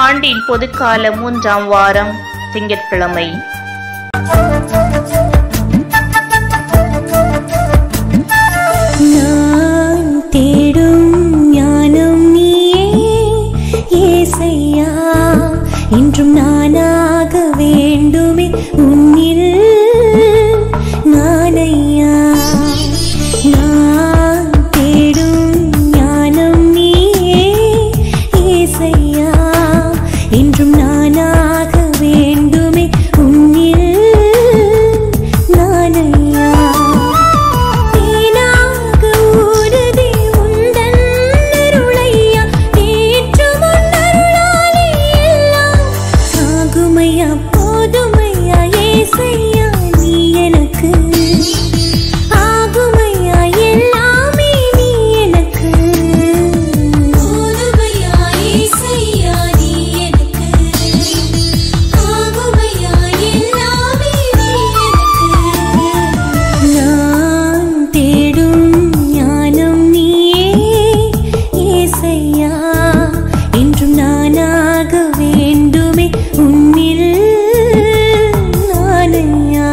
ஆண்டின் பொதுக்கால மூன்றாம் வாரம் திங்கட்கிழமை நான் தேடும் ஞானம் நீயே ஏசையா இன்றும் நானாக வேண்டுமே உன்னில் நானையா நான் தேடும் ஞானம் நீயே ஏசையா இன்றும் நானாக வேண்டுமே உன்னில் நானையா தேனாக ஊறுதே உந்தன் அருளையா நேற்று முன்னருளாலே எல்லாம் ஆகுமையா போதுமையா ஏசையா நீ எனக்கு ஆகுமையா எல்லாமே நீ எனக்கு போதுமையா ஏசையா நீ எனக்கு ஆகுமையா எல்லாமே நீ எனக்கு நான் தேடும் ஞானம் நீயே ஏசையா என்றும் நானாக வேண்டுமே உன்னில் நானையா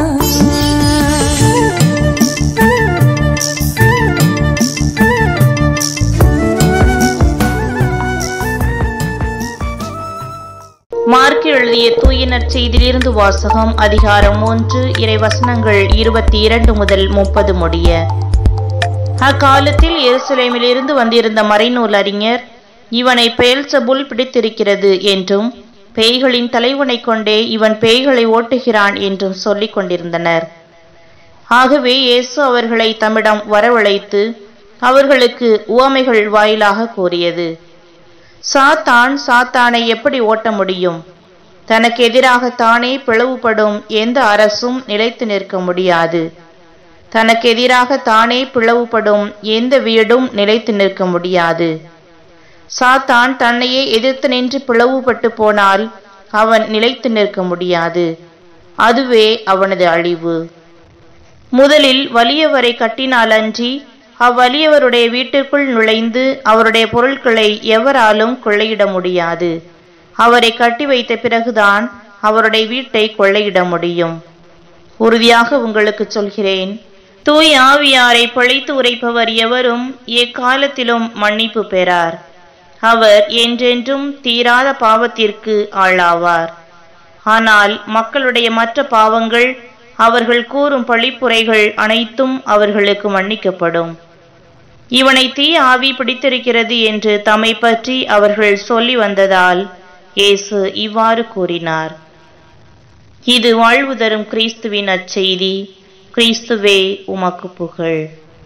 மார்க் எழுதிய தூய நற்செய்தியிலிருந்து வாசகம் அதிகாரம் மூன்று இறைவசனங்கள் இருபத்தி இரண்டு முதல் முப்பது முடிய அக்காலத்தில் எருசலேமிலிருந்து வந்திருந்த மறைநூல் அறிஞர் இவனை பெயல்சபுல் பிடித்திருக்கிறது என்றும் பேய்களின் தலைவனைக் கொண்டே இவன் பேய்களை ஓட்டுகிறான் என்றும் சொல்லிக் கொண்டிருந்தனர் ஆகவே இயேசு அவர்களை தம்மிடம் வரவழைத்து அவர்களுக்கு உவமைகள் வாயிலாக கூறியது சாத்தான் சாத்தானை எப்படி ஓட்ட முடியும் தனக்கு எதிராக தானே பிளவுபடும் எந்த அரசும் நிலைத்து நிற்க முடியாது தனக்கு எதிராக தானே பிளவுபடும் எந்த வீடும் நிலைத்து நிற்க முடியாது சாத்தான் தன்னையே எதிர்த்து நின்று பிளவுபட்டு போனால் அவன் நிலைத்து நிற்க முடியாது அதுவே அவனது அழிவு முதலில் வலியவரை கட்டினாலன்றி அவ்வலியவருடைய வீட்டிற்குள் நுழைந்து அவருடைய பொருட்களை எவராலும் கொள்ளையிட முடியாது அவரை கட்டி வைத்த பிறகுதான் அவருடைய வீட்டை கொள்ளையிட முடியும் உறுதியாக உங்களுக்கு சொல்கிறேன் தூய் ஆவியாரை பழித்து உரைப்பவர் எவரும் எக்காலத்திலும் மன்னிப்பு பெறார் அவர் என்றென்றும் தீராத பாவத்திற்கு ஆளாவார் ஆனால் மக்களுடைய மற்ற பாவங்கள் அவர்கள் கூறும் பழிப்புரைகள் அனைத்தும் அவர்களுக்கு மன்னிக்கப்படும் இவனை தீ ஆவி பிடித்திருக்கிறது என்று தம்மை பற்றி அவர்கள் சொல்லி வந்ததால் இயேசு இவ்வாறு கூறினார் இது வாழ்வு தரும் கிறிஸ்துவின் அச்செய்தி கிறிஸ்துவே உமக்கு புகழ்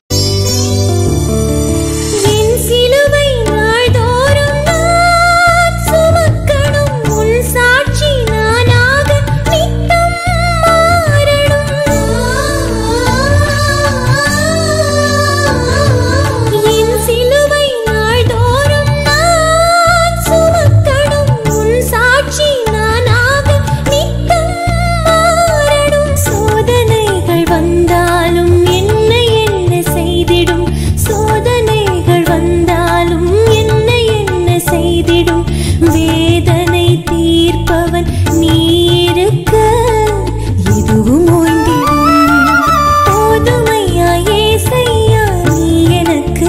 என் சிலுவை நாள்தோறும் நான் சுமக்கணும் உன் சாட்சி நானாக நித்தம் மாறணும் என் சிலுவை நாள்தோறும் நான் சுமக்கணும் உன் சாட்சி நானாக நித்தம் மாறணும் சோதனைகள் வந்தாலும் என்ன என்ன செய்திடும் சோதனைகள் வந்தாலும் என்ன என்ன செய்திடும் வேதனை தீர்ப்பவன் நீ இருக்க எதுவும் ஓய்ந்திடும் போதுமையா ஏசையா நீ எனக்கு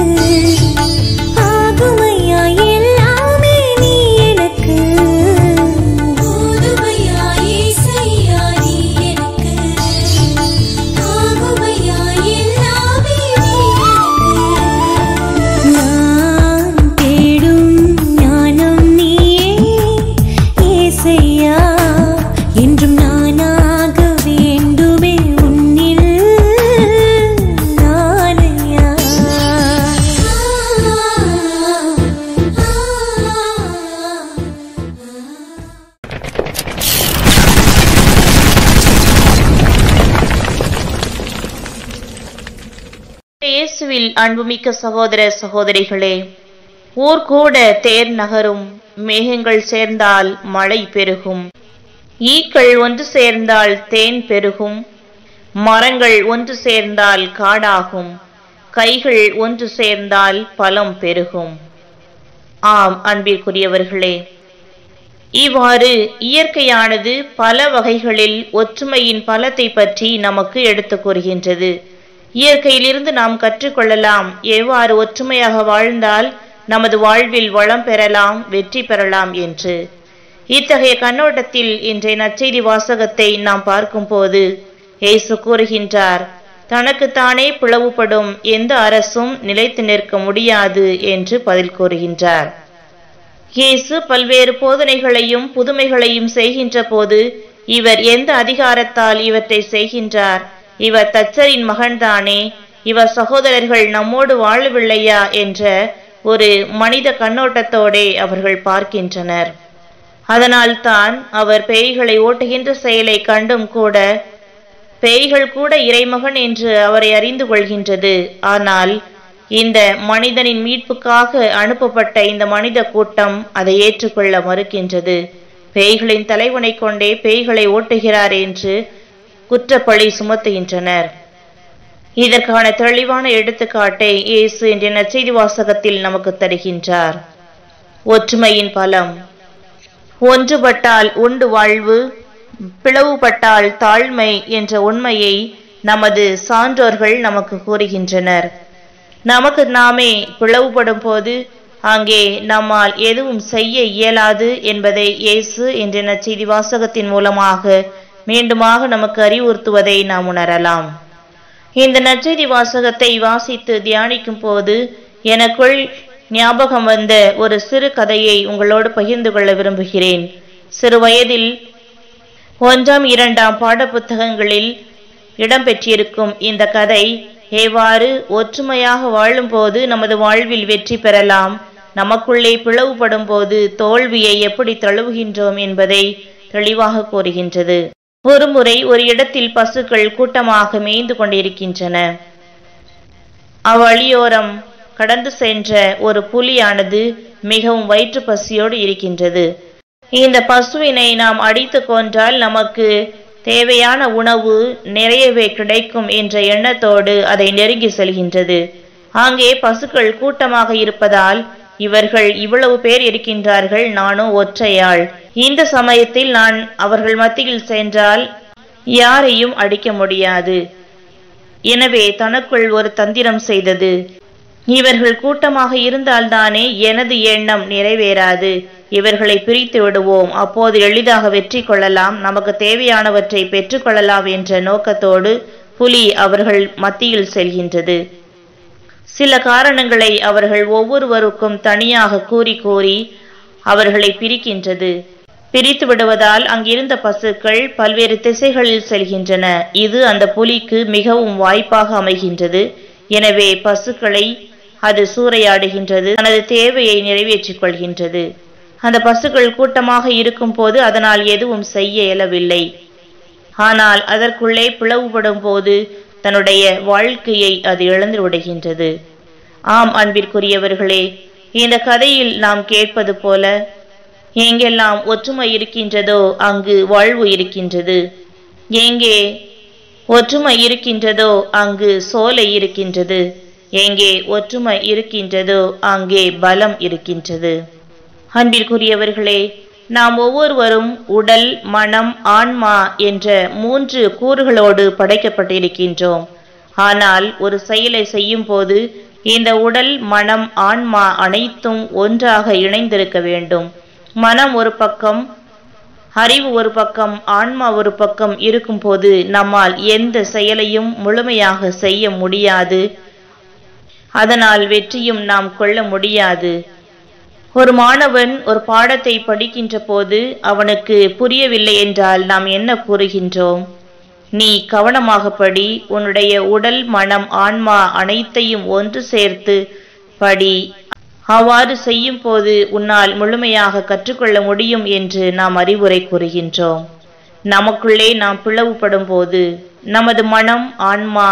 ஆகுமையா எல்லாமே நீ எனக்கு போதுமையா ஏசையா நீ எனக்கு ஆகுமையா எல்லாமே நீ எனக்கு நான் தேடும் ஞானம் நீயே ஏசையா என்றும் நானாக வேண்டுமே உன்னில் நானையா இயேசுவில் அன்புமிக்க சகோதர சகோதரிகளே ஊர் கூட தேர் நகரும் மேகங்கள் சேர்ந்தால் மழை பெருகும் ஈக்கள் ஒன்று சேர்ந்தால் தேன் பெருகும் மரங்கள் ஒன்று சேர்ந்தால் காடாகும் கைகள் ஒன்று சேர்ந்தால் பலம் பெருகும் ஆம் அன்பிற்குரியவர்களே இவ்வாறு இயற்கையானது பல வகைகளில் ஒற்றுமையின் பலத்தை பற்றி நமக்கு எடுத்துக் கூறுகின்றது இயற்கையிலிருந்து நாம் கற்றுக்கொள்ளலாம் எவ்வாறு ஒற்றுமையாக வாழ்ந்தால் நமது வாழ்வில் வளம் பெறலாம் வெற்றி பெறலாம் என்று இத்தகைய கண்ணோட்டத்தில் இன்றைய நற்செய்தி வாசகத்தை நாம் பார்க்கும்போது இயேசு கூறுகின்றார் தனக்குத்தானே பிளவுபடும் எந்த அரசும் நிலைத்து நிற்க முடியாது என்று பதில் கூறுகின்றார் இயேசு பல்வேறு போதனைகளையும் புதுமைகளையும் செய்கின்ற போது இவர் எந்த அதிகாரத்தால் இவற்றை செய்கின்றார் இவர் தச்சரின் மகன்தானே இவர் சகோதரர்கள் நம்மோடு வாழவில்லையா என்ற ஒரு மனித கண்ணோட்டத்தோடே அவர்கள் பார்க்கின்றனர் அதனால்தான் அவர் பேய்களை ஓட்டுகின்ற செயலை கண்டும் கூட பேய்கள் கூட இறைமகன் என்று அவரை அறிந்து கொள்கின்றது ஆனால் இந்த மனிதனின் மீட்புக்காக அனுப்பப்பட்ட இந்த மனித கூட்டம் அதை ஏற்றுக்கொள்ள மறுக்கின்றது பேய்களின் தலைவனை கொண்டே பேய்களை ஓட்டுகிறார் என்று குற்றப்பழி சுமத்துகின்றனர் இதற்கான தெளிவான எடுத்துக்காட்டை இயேசு என்ற நற்செய்தி வாசகத்தில் நமக்கு தருகின்றார் ஒற்றுமையின் பலம் ஒன்றுபட்டால் உண்டு வாழ்வு பிளவுபட்டால் தாழ்மை என்ற உண்மையை நமது சான்றோர்கள் நமக்கு கூறுகின்றனர் நமக்கு நாமே பிளவுபடும் போது அங்கே நம்மால் எதுவும் செய்ய இயலாது என்பதை இயேசு என்ற நற்செய்தி வாசகத்தின் மூலமாக மீண்டுமாக நமக்கு அறிவுறுத்துவதை நாம் உணரலாம் இந்த நற்செய்தி வாசகத்தை வாசித்து தியானிக்கும் போது எனக்குள் ஞாபகம் வந்த ஒரு சிறு கதையை உங்களோடு பகிர்ந்து கொள்ள விரும்புகிறேன் சிறு வயதில் ஒன்றாம் இரண்டாம் பாடப்புத்தகங்களில் இடம்பெற்றிருக்கும் இந்த கதை எவ்வாறு ஒற்றுமையாக வாழும்போது நமது வாழ்வில் வெற்றி பெறலாம் நமக்குள்ளே பிளவுபடும் போது தோல்வியை எப்படி தழுவுகின்றோம் என்பதை தெளிவாக கூறுகின்றது ஒருமுறை ஒரு இடத்தில் பசுக்கள் கூட்டமாக மேய்ந்து கொண்டிருக்கின்றன அவ்வழியோரம் கடந்து சென்ற ஒரு புலியானது மிகவும் வயிற்று பசியோடு இருக்கின்றது இந்த பசுவினை நாம் அடித்து கொன்றால் நமக்கு தேவையான உணவு நிறையவே கிடைக்கும் என்ற எண்ணத்தோடு அதை நெருங்கி செல்கின்றது அங்கே பசுக்கள் கூட்டமாக இருப்பதால் இவர்கள் இவ்வளவு பேர் இருக்கின்றார்கள் நானும் ஒற்றையாள் இந்த சமயத்தில் நான் அவர்கள் மத்தியில் சென்றால் யாரையும் அடிக்க முடியாது எனவே தனக்குள் ஒரு தந்திரம் செய்தது இவர்கள் கூட்டமாக இருந்தால்தானே எனது எண்ணம் நிறைவேறாது இவர்களை பிரித்து விடுவோம் அப்போது எளிதாக வெற்றி கொள்ளலாம் நமக்கு தேவையானவற்றை பெற்றுக்கொள்ளலாம் என்ற நோக்கத்தோடு புலி அவர்கள் மத்தியில் செல்கின்றது சில காரணங்களை அவர்கள் ஒவ்வொருவருக்கும் தனியாக கூறி கூறி அவர்களை பிரிக்கின்றது பிரித்து விடுவதால் அங்கிருந்த பசுக்கள் பல்வேறு திசைகளில் செல்கின்றன இது அந்த புலிக்கு மிகவும் வாய்ப்பாக அமைகின்றது எனவே பசுக்களை அது சூறையாடுகின்றது தனது தேவையை நிறைவேற்றிக் கொள்கின்றது அந்த பசுக்கள் கூட்டமாக இருக்கும் போது அதனால் எதுவும் செய்ய இயலவில்லை ஆனால் அதற்குள்ளே பிளவுபடும் போது தன்னுடைய வாழ்க்கையை அது இழந்து விடுகின்றது ஆம் அன்பிற்குரியவர்களே இந்த கதையில் நாம் கேட்பது போல எங்கெல்லாம் ஒற்றுமை இருக்கின்றதோ அங்கு வாழ்வு இருக்கின்றது எங்கே ஒற்றுமை இருக்கின்றதோ அங்கு சோலை இருக்கின்றது எங்கே ஒற்றுமை இருக்கின்றதோ அங்கே பலம் இருக்கின்றது அன்பிற்குரியவர்களே நாம் ஒவ்வொருவரும் உடல் மனம் ஆன்மா என்ற மூன்று கூறுகளோடு படைக்கப்பட்டிருக்கின்றோம் ஆனால் ஒரு செயலை செய்யும் போது இந்த உடல் மனம் ஆன்மா அனைத்தும் ஒன்றாக இணைந்திருக்க வேண்டும் மனம் ஒரு பக்கம் அறிவு ஒரு பக்கம் ஆன்மா ஒரு பக்கம் இருக்கும்போது நம்மால் எந்த செயலையும் முழுமையாக செய்ய முடியாது அதனால் வெற்றியும் நாம் கொள்ள முடியாது ஒரு மாணவன் ஒரு பாடத்தை படிக்கின்ற போது அவனுக்கு புரியவில்லை என்றால் நாம் என்ன கூறுகின்றோம் நீ கவனமாக படி உன்னுடைய உடல் மனம் ஆன்மா அனைத்தையும் ஒன்று சேர்த்து படி அவ்வாறு செய்யும் போது உன்னால் முழுமையாக கற்றுக்கொள்ள முடியும் என்று நாம் அறிவுரை கூறுகின்றோம் நமக்குள்ளே நாம் பிளவுபடும் போது நமது மனம் ஆன்மா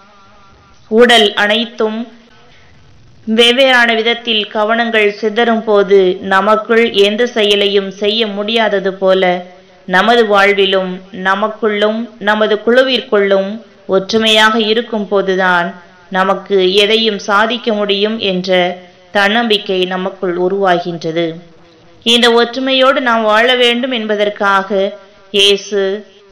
உடல் அனைத்தும் வெவ்வேறான விதத்தில் கவனங்கள் சிதறும் போது நமக்குள் எந்த செயலையும் செய்ய முடியாதது போல நமது வாழ்விலும் நமக்குள்ளும் நமது குழுவிற்குள்ளும் ஒற்றுமையாக இருக்கும் போதுதான் நமக்கு எதையும் சாதிக்க முடியும் என்ற தன்னம்பிக்கை நமக்குள் உருவாகின்றது இந்த ஒற்றுமையோடு நாம் வாழ வேண்டும் என்பதற்காக இயேசு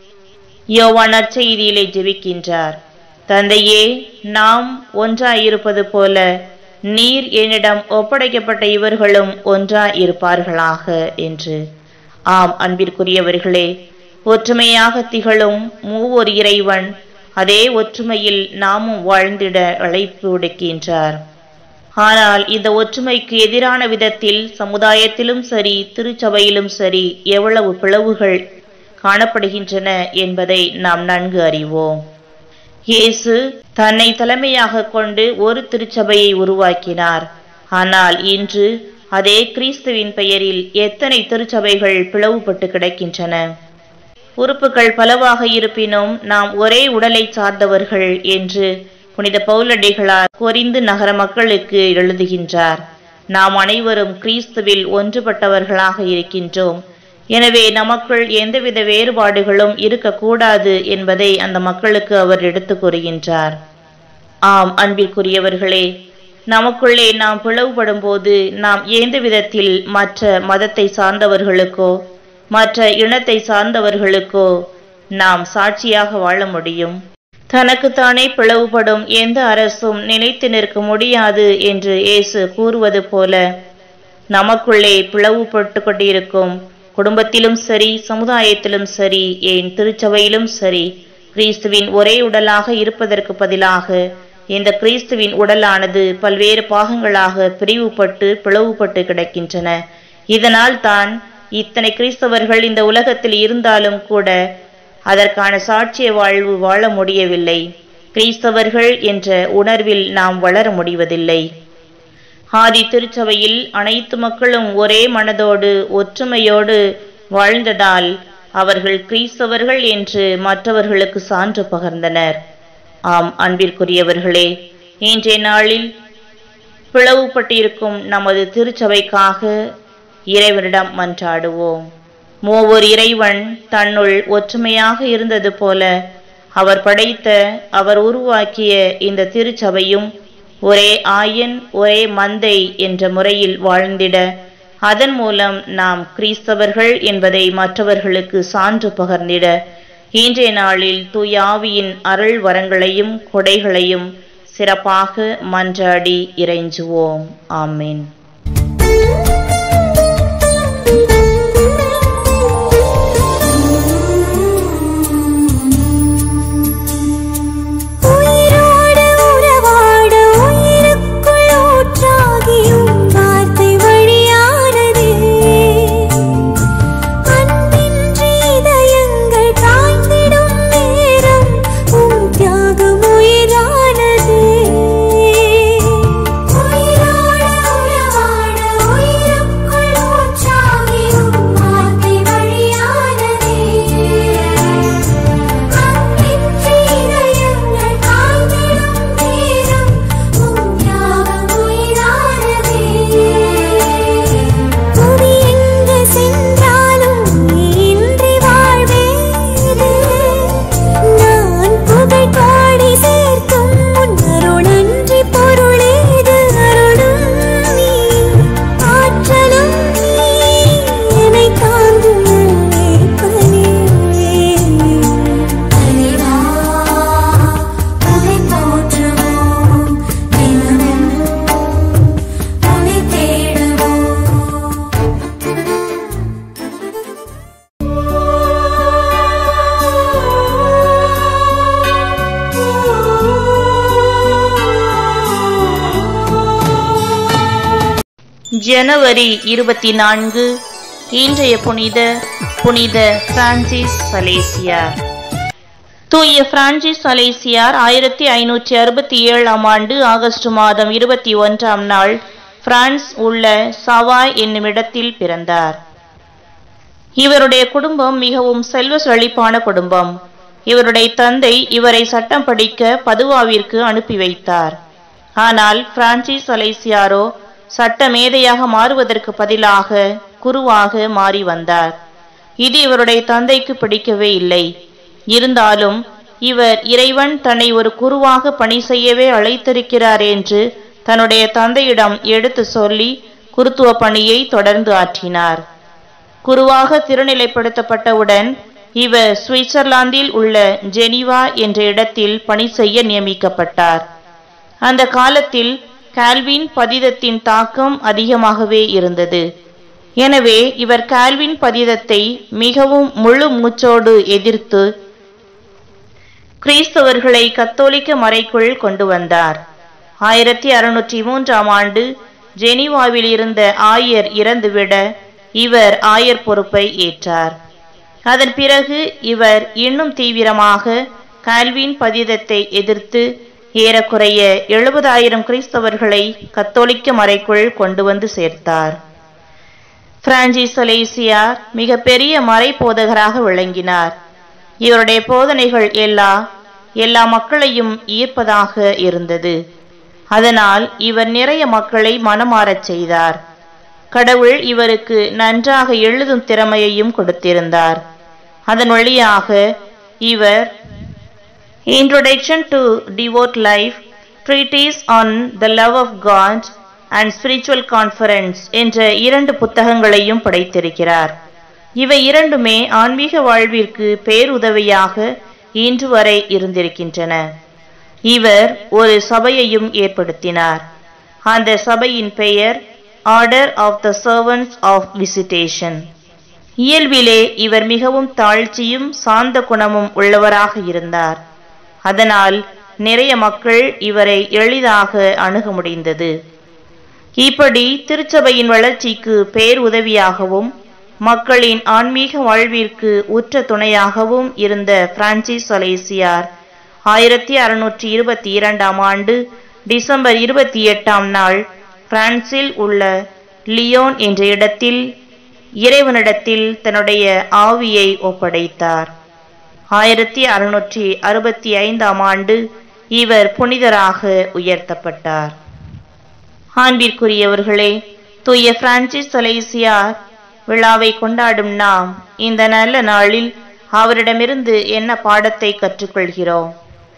யோவான் நற்செய்தியிலே ஜெபிக்கின்றார் தந்தையே நாம் ஒன்றாயிருப்பது போல நீர் என்னிடம் ஒப்படைக்கப்பட்ட இவர்களும் ஒன்றாயிருப்பார்களாக என்று ஆம் அன்பிற்குரியவர்களே ஒற்றுமையாக திகழும் மூவொரு இறைவன் அதே ஒற்றுமையில் நாமும் வாழ்ந்திட அழைப்பு விடுக்கின்றார் ஆனால் இந்த ஒற்றுமைக்கு எதிரான விதத்தில் சமுதாயத்திலும் சரி திருச்சபையிலும் சரி எவ்வளவு பிளவுகள் காணப்படுகின்றன என்பதை நாம் நன்கு அறிவோம் இயேசு தன்னை தலைமையாக கொண்டு ஒரு திருச்சபையை உருவாக்கினார் ஆனால் இன்று அதே கிறிஸ்துவின் பெயரில் எத்தனை திருச்சபைகள் பிளவுபட்டு கிடக்கின்றன உறுப்புகள் பலவாக இருப்பினும் நாம் ஒரே உடலை சார்ந்தவர்கள் என்று புனித பவுலடிகளார் கொரிந்து நகர மக்களுக்கு எழுதுகின்றார் நாம் அனைவரும் கிறிஸ்துவில் ஒன்றுபட்டவர்களாக இருக்கின்றோம் எனவே நமக்குள் எந்தவித வேறுபாடுகளும் இருக்கக்கூடாது என்பதை அந்த மக்களுக்கு அவர் எடுத்துக் கூறுகின்றார் ஆம் அன்பிற்குரியவர்களே நமக்குள்ளே நாம் பிளவுபடும் போது நாம் எந்த விதத்தில் மற்ற மதத்தை சார்ந்தவர்களுக்கோ மற்ற இனத்தை சார்ந்தவர்களுக்கோ நாம் சாட்சியாக வாழ முடியும் தனக்குத்தானே பிளவுபடும் எந்த அரசும் நிலைத்து நிற்க முடியாது என்று இயேசு கூறுவது போல நமக்குள்ளே பிளவுபட்டு கொண்டிருக்கும் குடும்பத்திலும் சரி சமுதாயத்திலும் சரி ஏன் திருச்சபையிலும் சரி கிறிஸ்துவின் ஒரே உடலாக இருப்பதற்கு பதிலாக இந்த கிறிஸ்துவின் உடலானது பல்வேறு பாகங்களாக பிரிவுபட்டு பிளவுபட்டு கிடக்கின்றன இதனால் தான் இத்தனை கிறிஸ்தவர்கள் இந்த உலகத்தில் இருந்தாலும் கூட அதற்கான சாட்சிய வாழ்வு வாழ முடியவில்லை கிறிஸ்தவர்கள் என்ற உணர்வில் நாம் வளர முடிவதில்லை ஆதி திருச்சபையில் அனைத்து மக்களும் ஒரே மனதோடு ஒற்றுமையோடு வாழ்ந்ததால் அவர்கள் கிறிஸ்தவர்கள் என்று மற்றவர்களுக்கு சான்று பகர்ந்தனர் ஆம் அன்பிற்குரியவர்களே இன்றைய நாளில் பிளவுபட்டிருக்கும் நமது திருச்சபைக்காக இறைவனிடம் மன்றாடுவோம் மூவர் இறைவன் தன்னுள் ஒற்றுமையாக இருந்தது போல அவர் படைத்த அவர் உருவாக்கிய இந்த திருச்சபையும் ஒரே ஆயன் ஒரே மந்தை என்ற முறையில் வாழ்ந்திட அதன் மூலம் நாம் கிறிஸ்தவர்கள் என்பதை மற்றவர்களுக்கு சான்று பகர்ந்திட இன்றைய நாளில் தூயாவியின் அருள் வரங்களையும் கொடைகளையும் சிறப்பாக மன்றாடி இறைஞ்சுவோம் ஆமீன் உயிரோடு உறவாட உயிருக்குள் ஊற்றாகியும் வார்த்தை வழியானதே அன்பின்றி இதயங்கள் காய்ந்திடும் நேரம் உம் தியாகம் உயிரானதே உயிரோடு உறவாட உயிருக்குள் ஊற்றாகியும் வார்த்தை வழியானதே அன்பின்றி இதயங்கள் காய்ந்திடும் நேரம் உம் தியாகம் உயிரானதே புவி எங்கு சென்றாலும் இன்றி வாழ்வேது நான் புகழ் பாடி சேர்க்கும் உன் அருளன்றி பொருளேது அருளும் நீ ஆற்றலும் நீ என்னை தாங்கும் நேர்பனே தலைவா உன்னை போற்றுவோம் தினமும் உன்னை தேடுவோம் ஜனவரி இருபத்தி நான்கு இன்றைய புனித புனித பிரான்சிஸ் சலேசியார் தூய பிரான்சிஸ் சலேசியார் ஆயிரத்தி ஐநூற்றி அறுபத்தி ஏழாம் ஆண்டு ஆகஸ்ட் மாதம் இருபத்தி ஒன்றாம் நாள் பிரான்ஸ் உள்ள சவாய் என்னும் இடத்தில் பிறந்தார் இவருடைய குடும்பம் மிகவும் செல்வ செழிப்பான குடும்பம் இவருடைய தந்தை இவரை சட்டம் படிக்க பதுவாவிற்கு அனுப்பி வைத்தார் ஆனால் பிரான்சிஸ் அலைசியாரோ சட்ட மேதையாக மாறுவதற்கு பதிலாக குருவாக மாறி வந்தார் இது இவருடைய தந்தைக்கு பிடிக்கவே இல்லை இருந்தாலும் இவர் இறைவன் தன்னை ஒரு குருவாக பணி செய்யவே அழைத்திருக்கிறார் என்று தன்னுடைய தந்தையிடம் எடுத்து சொல்லி குருத்துவ பணியை தொடர்ந்து ஆற்றினார் குருவாக திருநிலைப்படுத்தப்பட்டவுடன் இவர் சுவிட்சர்லாந்தில் உள்ள ஜெனீவா என்ற இடத்தில் பணி செய்ய நியமிக்கப்பட்டார் அந்த காலத்தில் கால்வின் பதிதத்தின் தாக்கம் அதிகமாகவே இருந்தது எனவே இவர் கால்வின் பதிதத்தை மிகவும் முழு மூச்சோடு எதிர்த்து கிறிஸ்தவர்களை கத்தோலிக்க மறைக்குள் கொண்டு வந்தார் ஆயிரத்தி அறுநூற்றி மூன்றாம் ஆண்டு ஜெனீவாவில் இருந்த ஆயர் இறந்துவிட இவர் ஆயர் பொறுப்பை ஏற்றார் அதன் பிறகு இவர் இன்னும் தீவிரமாக கால்வின் பதிதத்தை எதிர்த்து ஏறக்குறைய எழுபதாயிரம் கிறிஸ்தவர்களை கத்தோலிக்க மறைக்குள் கொண்டு வந்து சேர்த்தார் பிரான்சிஸ் அலேசியார் மிக பெரிய மறை போதகராக விளங்கினார் இவருடைய போதனைகள் எல்லா எல்லா மக்களையும் ஈர்ப்பதாக இருந்தது அதனால் இவர் நிறைய மக்களை மனமாறச் செய்தார் கடவுள் இவருக்கு நன்றாக எழுதும் திறமையையும் கொடுத்திருந்தார் அதன் வழியாக இவர் introduction to devout life treatise on the love of God and spiritual conference என்ற இரண்டு புத்தகங்களையும் படைத்திருக்கிறார் இவை இரண்டுமே ஆன்மீக வாழ்விற்கு பேருதவியாக இன்று வரை இருந்திருக்கின்றன இவர் ஒரு சபையையும் ஏற்படுத்தினார் அந்த சபையின் பெயர் order of the servants of visitation இயல்பிலே இவர் மிகவும் தாழ்ச்சியும் சாந்த குணமும் உள்ளவராக இருந்தார் அதனால் நிறைய மக்கள் இவரை எளிதாக அணுக முடிந்தது இப்படி திருச்சபையின் வளர்ச்சிக்கு பேருதவியாகவும் மக்களின் ஆன்மீக வாழ்விற்கு உற்ற துணையாகவும் இருந்த பிரான்சிஸ் அலேசியார் ஆயிரத்தி அறுநூற்றி இருபத்தி இரண்டாம் ஆண்டு டிசம்பர் இருபத்தி எட்டாம் நாள் பிரான்சில் உள்ள லியோன் என்ற இடத்தில் இறைவனிடத்தில் தன்னுடைய ஆவியை ஒப்படைத்தார் ஆயிரத்தி அறுநூற்றி அறுபத்தி ஐந்தாம் ஆண்டு இவர் புனிதராக உயர்த்தப்பட்டார் ஆண்பிற்குரியவர்களே தூய பிரான்சிஸ் அலேசியார் விழாவை கொண்டாடும் நாம் இந்த நல்ல நாளில் அவரிடமிருந்து என்ன பாடத்தை கற்றுக்கொள்கிறோம்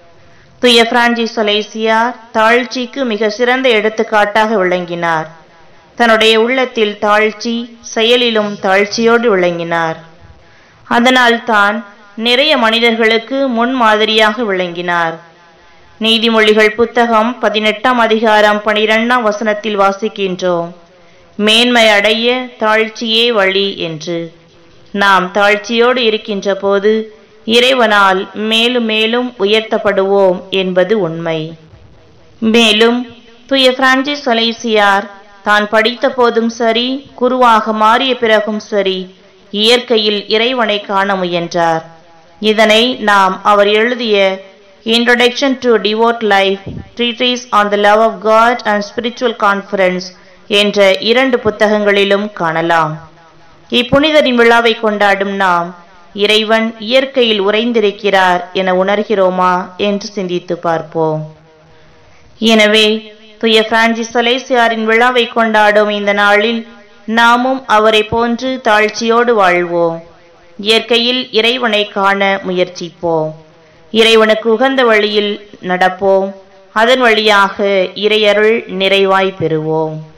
துய பிரான்சிஸ் அலேசியார் தாழ்ச்சிக்கு மிக சிறந்த எடுத்துக்காட்டாக விளங்கினார் தன்னுடைய உள்ளத்தில் தாழ்ச்சி செயலிலும் தாழ்ச்சியோடு விளங்கினார் அதனால் தான் நிறைய மனிதர்களுக்கு முன்மாதிரியாக விளங்கினார் நீதிமொழிகள் புத்தகம் பதினெட்டாம் அதிகாரம் பனிரெண்டாம் வசனத்தில் வாசிக்கின்றோம் மேன்மை அடைய தாழ்ச்சியே வழி என்று நாம் தாழ்ச்சியோடு இருக்கின்ற போது இறைவனால் மேலும் மேலும் உயர்த்தப்படுவோம் என்பது உண்மை மேலும் துய பிரான்சிஸ் அலேசியார் தான் படித்த போதும் சரி குருவாக மாறிய பிறகும் சரி இயற்கையில் இறைவனை காண முயன்றார் இதனை நாம் அவர் எழுதிய introduction to devout life treatise on the love of God and spiritual conference என்ற இரண்டு புத்தகங்களிலும் காணலாம் இப்புனிதரின் விழாவை கொண்டாடும் நாம் இறைவன் இயற்கையில் உறைந்திருக்கிறார் என உணர்கிறோமா என்று சிந்தித்து பார்ப்போம் எனவே துய பிரான்சிஸ் அலேசியாரின் விழாவை கொண்டாடும் இந்த நாளில் நாமும் அவரை போன்று தாழ்ச்சியோடு வாழ்வோம் இயற்கையில் இறைவனை காண முயற்சிப்போம் இறைவனுக்கு உகந்த வழியில் நடப்போம் அதன் வழியாக இறையருள் நிறைவாய் பெறுவோம்